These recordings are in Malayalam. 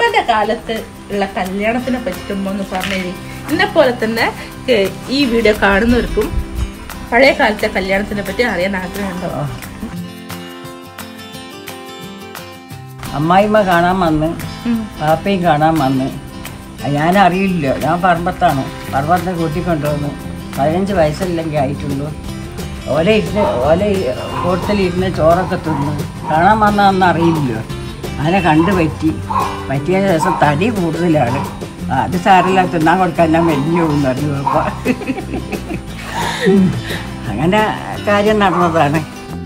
ഉമ്മന്റെ കാലത്ത് ഉള്ള കല്യാണത്തിനെ പറ്റുമ്പോ എന്ന് പറഞ്ഞേരി എന്നെ പോലെ തന്നെ ഏ, ഈ വീഡിയോ കാണുന്നവർക്കും പഴയ കാലത്തെ കല്യാണത്തിനെ പറ്റി അറിയാൻ ആഗ്രഹമുണ്ടോ അമ്മായിമ്മ കാണാൻ വന്ന് ഉം. പാപ്പയും കാണാൻ വന്ന് ഞാൻ അറിയില്ല ഞാൻ പറമ്പത്താണ് പറമ്പത്തെ കൂട്ടിക്കൊണ്ടുവന്ന് പതിനഞ്ച് വയസ്സല്ലെങ്കിൽ ആയിട്ടുള്ളൂ ഓല ഇരുന്ന് ഓല കൂട്ടത്തിലിരുന്ന് ചോറൊക്കെ തിന്ന് കാണാൻ വന്നതെന്ന് അറിയില്ലല്ലോ അങ്ങനെ കണ്ടു പറ്റി പറ്റിയ ദിവസം തടി കൂടുതലാണ് ആ, അത് സാറില്ല തിന്നാൻ കൊടുക്കാൻ ഞാൻ വലിയ എന്ന് പറഞ്ഞു അപ്പം അങ്ങനെ കാര്യം നടന്നതാണ്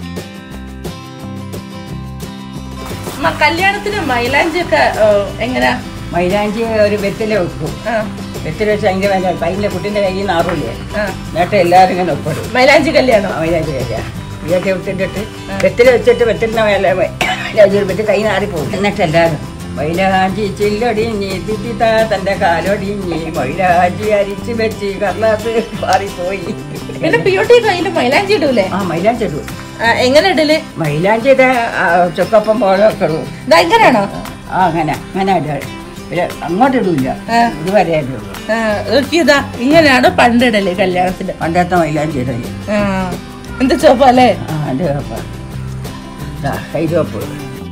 മ- കല്യാണത്തിന് മൈലാഞ്ചി ഒക്കെ എങ്ങനെയാ മൈലാഞ്ചി ഒരു വെറ്റില വെക്കും ആ, വെറ്റില വെച്ച് അതിൻ്റെ മേലെ കയ്യിലെ കുട്ടീൻ്റെ കയ്യിൽ നിന്ന് ആറില്ലേ ആ. എന്നിട്ട് എല്ലാവരും ഇങ്ങനെ ഒപ്പിടും മൈലാഞ്ചി കല്യാണം മൈലാഞ്ചി കഴിക്കുക ഇതൊക്കെ എടുത്തിട്ട് വെറ്റില വെച്ചിട്ട് വെറ്റിലിൻ്റെ മേലെ മൈലാഞ്ചി വെച്ച് കൈ നാറിപ്പോകും എന്നിട്ട് എല്ലാവരും മൈലാഞ്ചി ചില്ലൊടിഞ്ഞി തിത്തിത്താ തൻ്റെ കാലൊടിഞ്ഞി മൈലാഞ്ചി അരിച്ച് വെച്ച് കർലാസ് മാറിപ്പോയി പിന്നെ പിയോട്ടി കയ്യിൽ മൈലാഞ്ചി ഇടൂലേ ആ മൈലാഞ്ചി ഇടും ആ, എങ്ങനെ ഇടല് മൈലാഞ്ചിയുടെ ചുക്കപ്പം പോലെ ഒക്കെ ഇടും ഇതാ ഇങ്ങനെയാണോ ആ അങ്ങനെ അങ്ങനെ ഇടുക പിന്നെ അങ്ങോട്ട് ഇടൂല ആ. ഇതുവരെ ഇടുള്ളൂ ആ, നോക്കിയതാ ഇങ്ങനെയാണ് പണ്ടിടല് കല്യാണത്തിന് പണ്ടത്തെ മൈലാഞ്ചി ഇടല് ആ, എന്ത് ചോപ്പ അല്ലേ ആ അത് കൈചോപ്പ്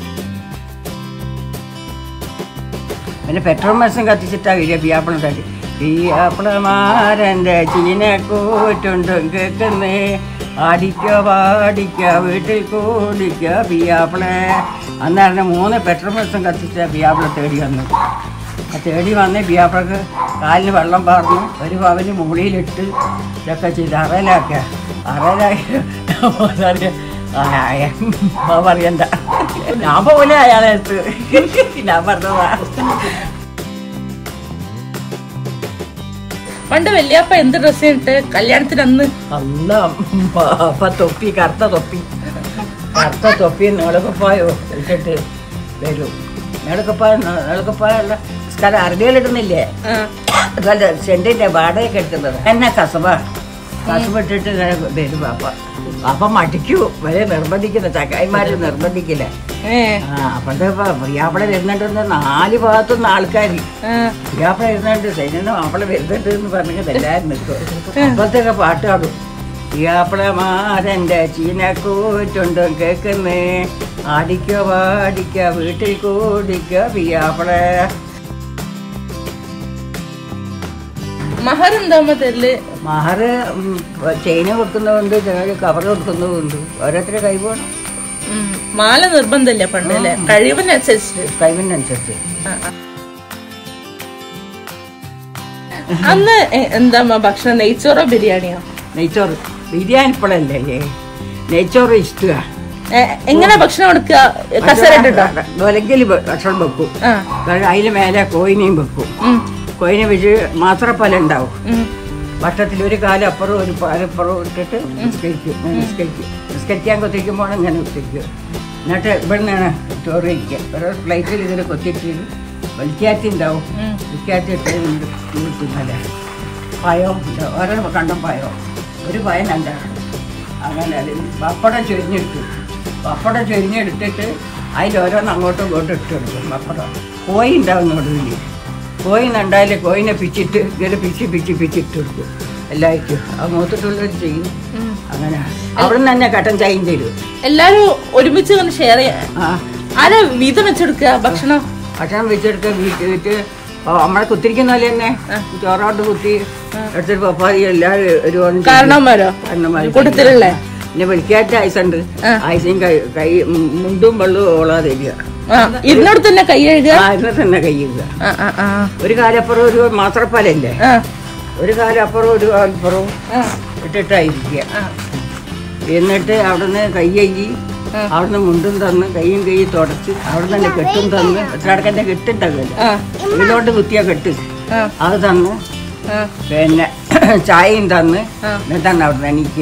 പിന്നെ പെട്രോൾ മത്സ്യം കത്തിച്ചിട്ടാ വരിക പിയാപ്പിള തടി പിയാപ്പിളമാരൻ്റെ ചീനക്കൂറ്റുണ്ടും കേൾക്കുന്നേ ആടിക്കോ പാടിക്കോ വീട്ടിൽ കൂടിക്കോ പിയാപ്പിളെ അന്നേരം മൂന്ന് പെട്രോൾ മത്സ്യം കത്തിച്ച പിയാപ്പിള തേടി വന്നു ആ തേടി വന്ന് പിയാപ്പിളക്ക് കാലിന് വെള്ളം പാർന്ന് ഒരു പവന് മുകളിലിട്ട് ഇതൊക്കെ ചെയ്ത് അറയിലാക്കുക അറയിലാക്കി പറയണ്ട ഞാൻ പോലെ അയാളെ അടുത്ത് ഞാൻ പറഞ്ഞതാ പണ്ട് വല്യപ്പ എന്ത് ഡ്രസ് ഇട്ട് കല്യാണത്തിന് അന്ന് അല്ല അപ്പ തൊപ്പി കറുത്ത തൊപ്പി കറുത്ത തൊപ്പി നീളക്കപ്പായോ ഇട്ടിട്ട് വരും നീളക്കപ്പായ നീളക്കപ്പായുള്ള സ്ഥലം അറുതികളിടുന്നില്ലേ ആ, അതുപോലെ സെന്റിന്റെ വാടകയൊക്കെ എടുക്കുന്നത് എന്നെ കസബ കസബ ഇട്ടിട്ട് ഇങ്ങനെ വരും പാപ്പ പാപ്പ മടിക്കൂ വരെ നിർബന്ധിക്കുന്ന ചക്കായിമാര് നിർബന്ധിക്കില്ല ഏ, ആ അപ്പോഴത്തെ പ്രിയാപ്പിള വരുന്നുണ്ടെന്ന് നാല് ഭാഗത്തുനിന്ന് ആൾക്കാർ ആ, പ്രിയാപ്പിള വരുന്നുണ്ട് സൈന്യം മാപ്പിള വരുന്നുണ്ട് എന്ന് പറഞ്ഞിട്ട് എല്ലാവരും നിൽക്കും അപ്പോഴത്തേക്ക് പാട്ട് പാടും പ്രിയാപ്പിളമാരൻ്റെ ചീനക്കൂറ്റുണ്ടും കേൾക്കുന്നേ ആടിക്കോ പാടിക്കോ വീട്ടിൽ കൂടിക്കോ പ്രിയാപ്പിള മഹർ എന്താകുമ്പോ തരല് മഹർ ചെയിന് കൊടുക്കുന്നതുണ്ട് ചിലർ കവർ കൊടുക്കുന്നതുണ്ട് ഓരോരുത്തരുടെ കൈ പോകണം ഉം, മാല നിർബന്ധമില്ല പണ്ട് അല്ലേ കഴിവിനനുസരിച്ച് കൈവിനനുസരിച്ച് ആ, ആ. അന്ന് എ- എന്താ അമ്മ ഭക്ഷണം നെയ്ച്ചോറോ ബിരിയാണിയോ നെയ്ച്ചോറ് ബിരിയാണി ഇപ്പോഴല്ലേ നെയ്ച്ചോറ് ഇഷ്ടമാണ് എ, എങ്ങനെ ഭക്ഷണം കൊടുക്കുക കസര ഇട്ടിട്ടോ ഒലങ്കിൽ ഭക്ഷണം വെക്കും ആ അതിന് മേലെ കോയിനെയും വെക്കും ഉം, കോയിനെ വെച്ച് മാത്രപ്പല ഉണ്ടാവും ഉം, വട്ടത്തിൽ ഒരു കാലം അപ്പുറം ഒരു പാലപ്പുറം ഇട്ടിട്ട് നിസ്കരിക്കും ഞാൻ നിസ്കരിക്കും നിസ്കരിക്കാൻ കൊത്തിക്കുമ്പോൾ ഞാൻ നിസ്കരിക്കും എന്നിട്ട് ഇവിടെ നിന്നാണ് ചോറ് കഴിക്കുക ഓരോ പ്ലേറ്റിൽ ഇതിൽ കൊത്തിയിട്ട് വലിക്കാത്തി ഉണ്ടാവും ഉം. വലിക്കാത്തി ഇട്ട് തിന്നല പഴം ഉണ്ട്. ഓരോ കണ്ടം പഴം ഒരു പഴം രണ്ടാണ് അങ്ങനെ അത് പപ്പടം ചൊരിഞ്ഞെടുക്കും പപ്പടം ചൊരിഞ്ഞെടുത്തിട്ട് അതിൽ ഓരോന്ന് അങ്ങോട്ടും ഇങ്ങോട്ടും ഇട്ട് കൊടുക്കും പപ്പടം കോഴി ഉണ്ടാവും നടുവിൽ കോഴി നണ്ടാൽ കോഴിനെ പിച്ചിട്ട് ഇങ്ങനെ പിച്ചി പിച്ചി പിച്ചിട്ട് കൊടുക്കും എല്ലാവർക്കും ആ മൂത്തിട്ടുള്ളവർ ചെയ്യും ഉം. അങ്ങനെ അവിടെ നിന്ന് തന്നെ കട്ടൻ ചായയും തരും എല്ലാരും ഒരുമിച്ച് ഇങ്ങനെ ഷെയർ ചെയ്യാ ആ ആരാ വീതം വെച്ചെടുക്കുക ഭക്ഷണം ഭക്ഷണം വെച്ചെടുത്ത് വീട്ടിൽ വെച്ച് ഓ, നമ്മളെ കുത്തിരിക്കുന്ന പോലെ തന്നെ ചോറോട്ട് കുത്തി എടുത്തിട്ട് പപ്പാതി എല്ലാവരും ഒരു ഓണം ചെയ്യും. കാരണവന്മാരോ കാരണവന്മാര് കൂട്ടത്തിലല്ലേ പിന്നെ വിളിക്കാത്ത ഐസുണ്ട് ആ. ഐസും കൈ കൈ മുണ്ടും വെള്ളവും ഓളാ തരിക ആ ഇരുന്നോട് തന്നെ കൈ കഴുകുക ആ ഇതിനെ തന്നെ കയ്യുക ആ ആ ആ ഒരു കാലപ്പുറം ഒരു മാത്രപ്പാലല്ലേ ആ ഒരു കാലപ്പുറം ഒരു കാലപ്പുറവും ആ ഇട്ടിട്ടായിരിക്കുക ആ എന്നിട്ട് അവിടുന്ന് കൈ കഴുകി അവിടുന്ന് മുണ്ടും തന്ന് കൈയും കൈ തുടച്ച് അവിടെ തന്നെ കെട്ടും തന്ന് എത്രടക്കൻ്റെ കെട്ടുണ്ടാവില്ല ആ ഇതിലോട്ട് കുത്തിയ കെട്ട് ആ അത് തന്ന് ആ പിന്നെ ചായയും തന്ന് ആ. എന്നിട്ടാണ് അവിടെ എനിക്ക്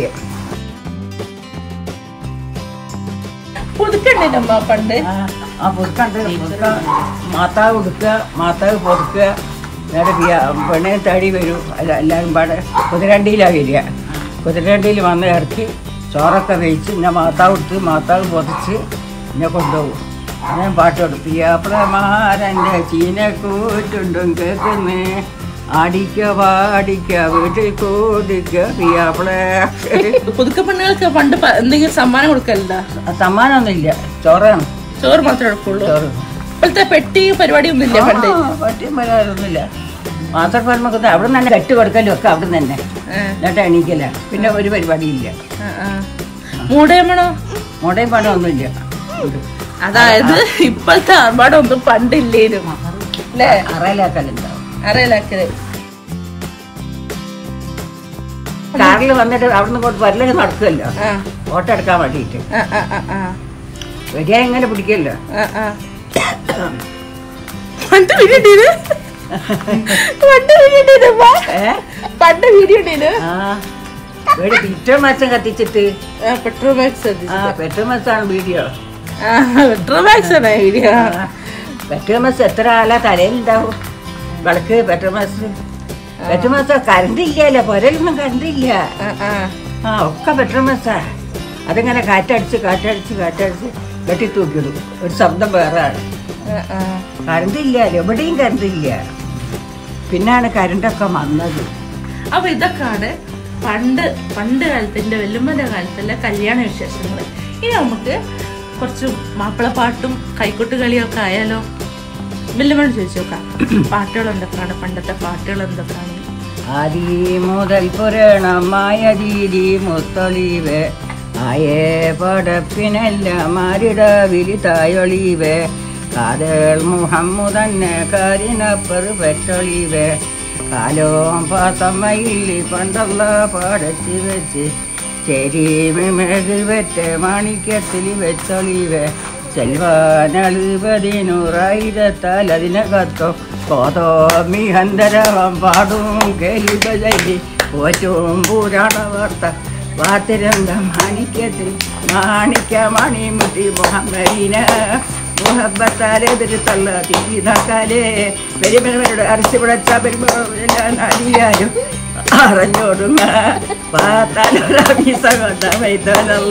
പുതുക്കണ്ടേനമ്മ പണ്ട് ആ പുതുക്കണ്ട് പുതുക്ക മാതാവ് കൊടുക്കുക മാതാവ് പൊതുക്കുക നേരെ പെണ്ണെ തടി വരും അല്ല എല്ലാവരും പാടെ കുതിരണ്ടിയിലാണ് വരിക കുതിരണ്ടിയിൽ വന്ന് ഇറക്കി ചോറൊക്കെ വെച്ച് പിന്നെ മാതാവ് എടുത്ത് മാതാവ് പൊതിച്ച് എന്നെ കൊണ്ടുപോകും ഞാൻ പാട്ട് കൊടുപ്പിയ പ്രമാരൻ്റെ ചീനക്കൂറ്റുണ്ടും കേൾക്കുന്നേ ആടിക്ക പാടിക്ക വീട്ടിൽ കൂടിക്ക പിയാപ്പിളെ പുതുക്ക പെണ്ണുങ്ങൾക്ക് പണ്ട് പ- എന്തെങ്കിലും സമ്മാനം കൊടുക്കലുണ്ടോ സമ്മാനമൊന്നുമില്ല ചോറാണ് ചോറ് മാത്രമേ കൊടുക്കുള്ളൂ ചോറ് ഇപ്പോഴത്തെ പെട്ടി പരിപാടി ഒന്നും ഇല്ല പണ്ട് പറ്റിയും വരാറൊന്നുമില്ല മാത്രപ്പറമ്പൊക്കെ അവിടെ നിന്ന് തന്നെ കെട്ട് കൊടുക്കലും ഒക്കെ അവിടെ നിന്ന് തന്നെ ആ, എന്നിട്ട് എണീക്കല പിന്നെ ഒരു പരിപാടിയില്ല ആ, ആ. മൂടേമണോ മുടയും പണമൊന്നുമില്ല ഉണ്ട്. അതായത് ഇപ്പോഴത്തെ ആർഭാടൊന്നും പണ്ടില്ലേനും അല്ലേ അറയിലാക്കലുണ്ടാവും അറിയില്ലാക്കല് കാറിൽ വന്നിട്ട് അവിടെ നിന്ന് കൊണ്ട് വരലൊക്കെ നടക്കുമല്ലോ ആ ഫോട്ടോ എടുക്കാൻ വേണ്ടിയിട്ട് ആ ആ ആ ആ വെടിയാ എങ്ങനെ പിടിക്കല്ലോ ആ, ആ. പണ്ട് വീഡിയോ ഇട്ടീന്? പണ്ട് വീഡിയോ ഇട്ടീന് ഉമ്മ? ഏ പണ്ട് വീഡിയോ ഇട്ടീന്? ആ വെടി പിറ്റേ മാസം കത്തിച്ചിട്ട് ആ, പെട്രോൾ മാക്സ് ആ പെട്രോൾ മാസമാണ് വീഡിയോ ആ പെട്രോൾ മാക്സ് ആണ് വീഡിയോ പെട്രോൾ മാസം എത്ര ആളാ തലയിലുണ്ടാവും വിളക്ക് പെട്രോൾ മാസം പെട്രോൾ മാസം കറണ്ട് ഇല്ലല്ലോ പുരയിലൊന്നും കറണ്ട് ഇല്ല ആ ആ ആ ഒക്കെ പെട്രോൾ മാസാ അതിങ്ങനെ കാറ്റടിച്ച് കാറ്റടിച്ച് കാറ്റടിച്ച് കെട്ടി തൂക്കിയിടും ഒരു ശബ്ദം വേറെ ആണ് ആ, ആ. കറണ്ട് ഇല്ല എവിടെയും കറണ്ട് ഇല്ല പിന്നാണ് കറണ്ടൊക്കെ വന്നത് അപ്പൊ ഇതൊക്കെയാണ് പണ്ട് പണ്ട് കാലത്തിന്റെ വെല്ലുമ്മന്റെ കാലത്തുള്ള കല്യാണ വിശേഷങ്ങൾ ഇനി നമുക്ക് കുറച്ച് മാപ്പിളപ്പാട്ടും കൈക്കൊട്ട് കളിയൊക്കെ ആയാലോ വെല്ലുമ്മ ചോദിച്ചു നോക്കാം പാട്ടുകൾ എന്തൊക്കെയാണ് പണ്ടത്തെ പാട്ടുകൾ എന്തൊക്കെയാണ് ആദി മുതൽ പുരാണമായ ദീദി മുത്തൊളിവേ ആയേ പടപ്പിനെല്ലാം മാരിട വിളിതായൊളിവേ കാതൽ മുഹമ്മുതന്നെ കാരിനപ്പറ് പെട്ടൊളിവേ കാലവും പാസമ്മയിൽ പണ്ടുള്ള പാടത്തി വെച്ച് ചെരിമേകിൽ വെറ്റ് മാണിക്യത്തിൽ വെച്ചൊളിവേ ചെൽവാനളുപതിനൂറായിരത്താൽ അതിനകത്തോ കോതോ മിഹന്തരവം പാടും കേലിബലി പോറ്റും പുരാണ വാർത്ത വാത്തിരന്ത മാണിക്യത്തിൽ മാണിക്യ മണിമുട്ടി മുഹമ്മദീന മുഹബത്താലെതിര് തള്ള തീതാക്കാലേ പെരുമനവരുടെ അരച്ചു പിടച്ച പെരുമാറും അറിഞ്ഞോടുങ്ങ പാത്താലീസ കൊണ്ട വൈത്തനല്ല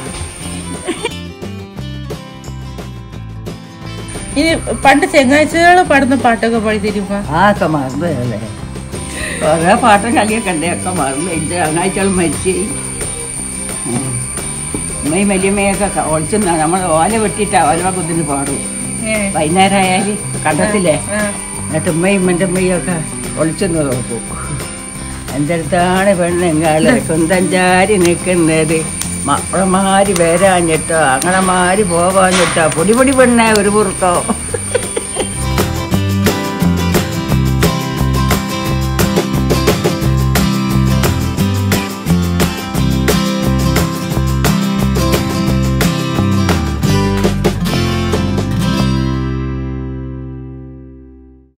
ഇനി പണ്ട് ചെങ്ങാഴ്ചകൾ പാടുന്ന പാട്ടൊക്കെ പാടി തരുമ്പോ ആക്കെ മറന്നതല്ലേ കുറേ പാട്ടും കളിയൊക്കെ ഉണ്ട് ഒക്കെ മറന്നു ഇത് അങ്ങാഴ്ചകൾ മരിച്ച് ഉമ്മയും വലിയമ്മയൊക്കെ ഒളിച്ചു നമ്മൾ ഓല വെട്ടിയിട്ടാ ഓല കുത്തിന് പാടും വൈകുന്നേരം ആയാൽ കണ്ടത്തില്ലേ എന്നിട്ട് ഉമ്മയും എൻ്റെ ഉമ്മയും ഒക്കെ ഒളിച്ചെന്ന് നോക്കും എൻ്റെ അടുത്താണ് പെണ്ണുങ്ങള് കുന്തഞ്ചാരി നിൽക്കുന്നത് മക്കളമാര് വരാഞ്ഞിട്ടോ അങ്ങനെമാര് പോവാഞ്ഞിട്ടോ പൊടി പൊടി പെണ്ണേ ഒരു പുറത്തോ